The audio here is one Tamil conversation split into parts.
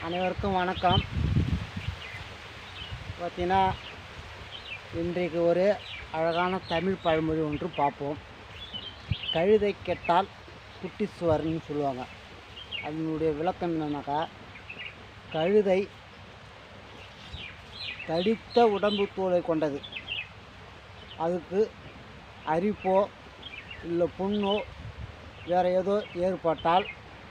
அனைவருக்கும் வணக்கம் பார்த்தீங்கன்னா இன்றைக்கு ஒரு அழகான தமிழ் பழமொழி ஒன்று பார்ப்போம் கழுதை கெட்டால் குட்டி சுவர்னு சொல்லுவாங்க அதனுடைய விளக்கம் என்னன்னாக்கா கழுதை தடித்த உடம்பு தோலை கொண்டது அதுக்கு அரிப்போ இல்லை புண்ணோ வேறு ஏதோ ஏற்பட்டால்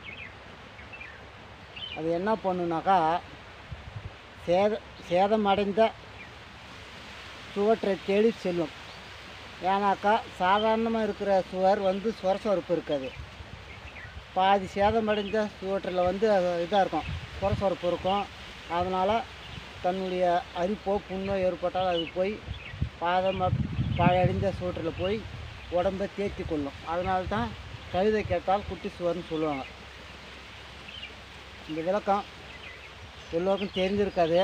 அது என்ன பண்ணுனாக்கா சேத சேதமடைந்த சுவற்றை தேடி செல்லும் ஏன்னாக்கா சாதாரணமாக இருக்கிற சுவர் வந்து சொரசொரப்பு இருக்காது பாதி சேதமடைந்த சுவற்றில் வந்து இதாக இருக்கும் சொரசொரப்பு இருக்கும் அதனால் தன்னுடைய அரிப்போ புண்ணோ ஏற்பட்டால் அது போய் பாதமாக பாழடைந்த சுவற்றில் போய் உடம்பை தேய்ச்சி கொள்ளும் அதனால தான் கழுதை கேட்டால் குட்டி சுவர்னு சொல்லுவாங்க இந்த விளக்கம் எல்லோருக்கும் தெரிஞ்சிருக்காது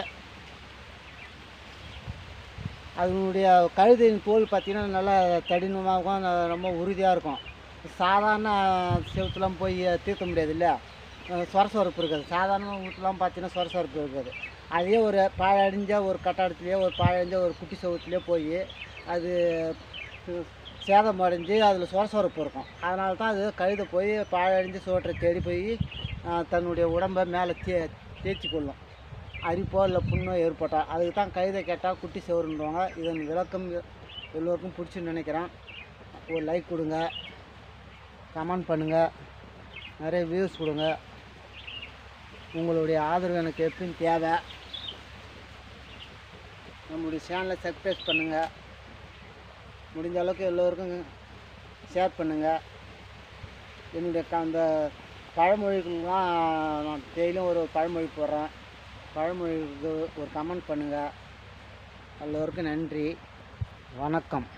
அதனுடைய கழுதையின் தோல் பார்த்திங்கன்னா நல்லா தடினமாக இருக்கும் ந- ரொம்ப உறுதியாக இருக்கும் சாதாரண செவுத்துலாம் போய் தீர்க்க முடியாது இல்லையா சொரசொரப்பு இருக்காது சாதாரண வீட்டுலாம் பார்த்தீங்கன்னா சொரசொரப்பு இருக்காது அதே ஒரு பாழடைஞ்ச ஒரு கட்டாடத்துலேயே ஒரு பாழடைஞ்ச ஒரு குட்டி செவுத்துலேயே போய் அது சேதம் அடைஞ்சு அதில் சொரசொரப்பு இருக்கும் அதனால தான் அது கழுதை போய் பாழடைஞ்ச சுவற்றை தேடி போய் ஆஹ், தன்னுடைய உடம்பை மேலே தே தேய்ச்சி கொள்ளும் அரிப்போ இல்லை புண்ணோ ஏற்பட்டால் அதுக்கு தான் கழுதை கேட்டால் குட்டி செவருன்றாங்க இதன் விளக்கம் எல்லோருக்கும் பிடிச்சுன்னு நினைக்கிறேன் ஒரு லைக் கொடுங்க கமெண்ட் பண்ணுங்கள் நிறைய வியூஸ் கொடுங்க உங்களுடைய ஆதரவு எனக்கு எப்பயும் தேவை நம்மளுடைய சேனலை சப்ஸ்கிரைப் பண்ணுங்கள் முடிஞ்ச அளவுக்கு எல்லோருக்கும் ஷேர் பண்ணுங்கள் என்னுடைய க அந்த பழமொழிகள்லாம் நான் டெய்லியும் ஒரு பழமொழி போடுறேன் பழமொழிக்கு ஒரு கமெண்ட் பண்ணுங்கள் எல்லோருக்கும் நன்றி வணக்கம்